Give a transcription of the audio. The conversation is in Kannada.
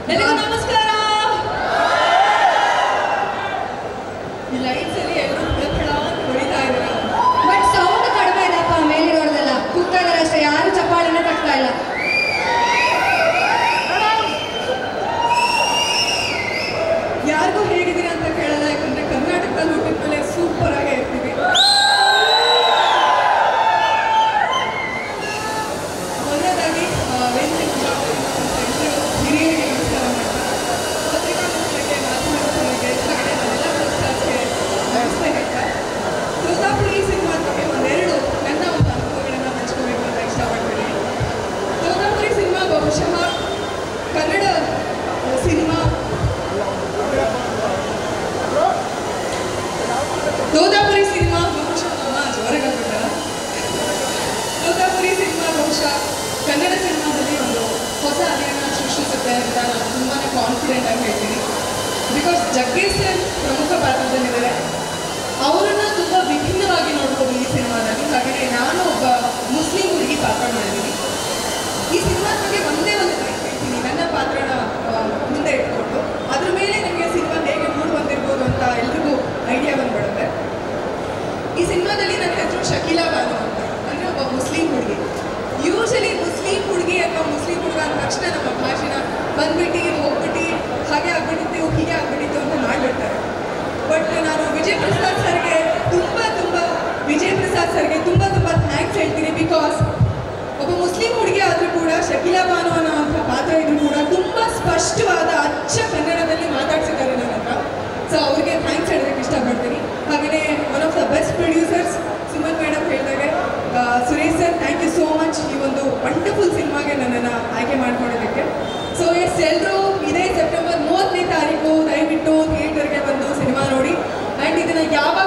ಎಲ್ಲರಿಗೂ ನಮಸ್ಕಾರ ಈ ಲೈಟ್ಸ್ ಅಲ್ಲಿ ಎಲ್ಲರೂ ಫಳ ಅಂತ ಹೊಡಿತಾ ಇದ್ದಾರೆ ಬಟ್ ಸೌಂಡ್ ಕಡಿಮೆ ಇದೆಪ್ಪ ಮೇಲಿರೋರ್ದೆಲ್ಲ ಕೂಗ್ತಾ ಇದಾರೆ ಅಷ್ಟೇ ಯಾರು ಚಪ್ಪಾಳೆನೇ ತಗ್ತಾ ಇಲ್ಲ ಯಾರಿಗೂ ಹೇಗಿದ್ದೀರಿ ಅಂತ ಕೇಳಲ್ಲ ಯಾಕಂದ್ರೆ ಕರ್ನಾಟಕದಲ್ಲಿ ಹುಟ್ಟಿದ ಮೇಲೆ ಸೂಪರ್ ಆಗೇ ಇರ್ತೀವಿ ಮೊದಲನೇದಾಗಿ ಆ, ವೇದಿಕೆ ಎಲ್ಲರೂ ಹಿರಿಯರಿಗೆ ನಮಸ್ಕಾರ ಮಾಡ್ತೀನಿ ಪತ್ರಿಕಾ ಮಿತ್ರರಿಗೆ ಮಾಧ್ಯಮ ಮಿತ್ರರಿಗೆ ಹಾಗೆ ನನ್ನೆಲ್ಲ ಸ್ಟಾಫ್ಗೆ ನಮಸ್ತೆ ಹೇಳ್ತಾ ತೋತಾಪುರಿ ಸಿನಿಮಾ ಬಗ್ಗೆ ಒಂದೆರಡು ನನ್ನ ಒಂದು ಅನುಭವಗಳನ್ನು ಹಂಚ್ಕೋಬೇಕು ಅಂತ ಇಷ್ಟಪಡ್ತೀನಿ ತೋತಾಪುರಿ ಸಿನಿಮಾ ಬಹುಶಃ ಕನ್ನಡ ಸಿನಿಮಾ ತೋತಾಪುರಿ ಸಿನಿಮಾ ಬಹುಶಃ ಅಮ್ಮ ಜೋರಾಗಿ ಆಗ್ಬಿಟ್ಟಾರ ತೋತಾಪುರಿ ಸಿನಿಮಾ ಬಹುಶಃ ಕನ್ನಡ ಸಿನಿಮಾದಲ್ಲಿ ಒಂದು ಹೊಸ ಅಲೆಯನ್ನು ಸೃಷ್ಟಿಸುತ್ತೆ ಅಂತ ನಾನು ತುಂಬಾ ಕಾನ್ಫಿಡೆಂಟ್ ಆಗಿ ಹೇಳ್ತೀನಿ ಬಿಕಾಸ್ ಜಗ್ಗೇಶ್ ಸರ್ ಪ್ರಮುಖ ಪಾತ್ರದಲ್ಲಿದ್ದಾರೆ ಅವರನ್ನ ತುಂಬ ವಿಭಿನ್ನವಾಗಿ ನೋಡ್ಬೋದು ಈ ಸಿನಿಮಾದಲ್ಲಿ ಹಾಗೆಯೇ ನಾನು ಒಬ್ಬ ಮುಸ್ಲಿಂ ಹುಡುಗಿ ಪಾತ್ರ ಮಾಡಿದ್ದೀನಿ ಈ ಸಿನಿಮಾ ಬಗ್ಗೆ ಒಂದೇ ಒಂದು ಲೈನ್ ಹೇಳ್ತೀನಿ ನನ್ನ ಪಾತ್ರನ ಆ, ಮುಂದೆ ಇಟ್ಕೊಂಡು ಅದ್ರ ಮೇಲೆ ನನಗೆ ಸಿನಿಮಾ ಹೇಗೆ ಮೂಡ್ ಬಂದಿರ್ಬೋದು ಅಂತ ಎಲ್ರಿಗೂ ಐಡಿಯಾ ಬಂದ್ಬಿಡುತ್ತೆ ಈ ಸಿನಿಮಾದಲ್ಲಿ ನನ್ನ ಹೆಸರು ಶಕೀಲಾ ಬಾನು ಅಂತ ಅಂದರೆ ಒಬ್ಬ ಮುಸ್ಲಿಂ ಹುಡುಗಿ ಯೂಶಲಿ ಮುಸ್ಲಿಂ ಹುಡುಗಿ ಅಥವಾ ಮುಸ್ಲಿಂ ಹುಡುಗ ಅಂದ ತಕ್ಷಣ ನಮ್ಮ ಭಾಷೆನ ಬಂದ್ಬಿಟ್ಟು ಹೋಗ್ಬಿಟ್ಟು ಹಾಗೆ ಆಗ್ಬಿಟ್ಟಿತ್ತು ಹೀಗೆ ಆಗ್ಬಿಟ್ಟಿತ್ತು ಅಂತ ಮಾಡಿಬಿಡ್ತಾರೆ ಬಟ್ ನಾನು ವಿಜಯ್ ಪ್ರಸಾದ್ ಸರ್ಗೆ ತುಂಬ ತುಂಬ ವಿಜಯ್ ಪ್ರಸಾದ್ ಸರ್ಗೆ ತುಂಬ ತುಂಬ ಥ್ಯಾಂಕ್ಸ್ ಹೇಳ್ತೀನಿ ಬಿಕಾಸ್ ಒಬ್ಬ ಮುಸ್ಲಿಂ ಹುಡುಗಿ ಆದರೂ ಕೂಡ ಶಕೀಲಾ ಬಾನು ಅನ್ನೋ ಅಂಥ ಪಾತ್ರ ಇದ್ರೂ ಕೂಡ ತುಂಬ ಸ್ಪಷ್ಟವಾದ ಅಚ್ಚ ಕನ್ನಡದಲ್ಲಿ ಮಾತಾಡ್ಸಿದ್ದಾರೆ ನನ್ನ ಹತ್ರ ಸೊ ಅವ್ರಿಗೆ ಥ್ಯಾಂಕ್ಸ್ ಹೇಳೋದಕ್ಕೆ ಇಷ್ಟಪಡ್ತೀನಿ ಹಾಗೆಯೇ one of the best producers Suman madam ಹೇಳಿದಾಗೆ ಆ, Suresh sir thank you so much ಈ ಒಂದು ವಂಡರ್ಫುಲ್ ಸಿನಿಮಾಗೆ ನನ್ನನ್ನು ಆಯ್ಕೆ ಮಾಡ್ಕೊಳ್ಳೋದಕ್ಕೆ ಸೊ ಎಸ್ ಎಲ್ಲರೂ ಇದೇ ಸೆಪ್ಟೆಂಬರ್ ಮೂವತ್ತನೇ ತಾರೀಕು ದಯವಿಟ್ಟು ಥಿಯೇಟರ್ಗೆ ಬಂದು ಸಿನಿಮಾ ನೋಡಿ ಆ್ಯಂಡ್ ಇದನ್ನು ಯಾವಾಗ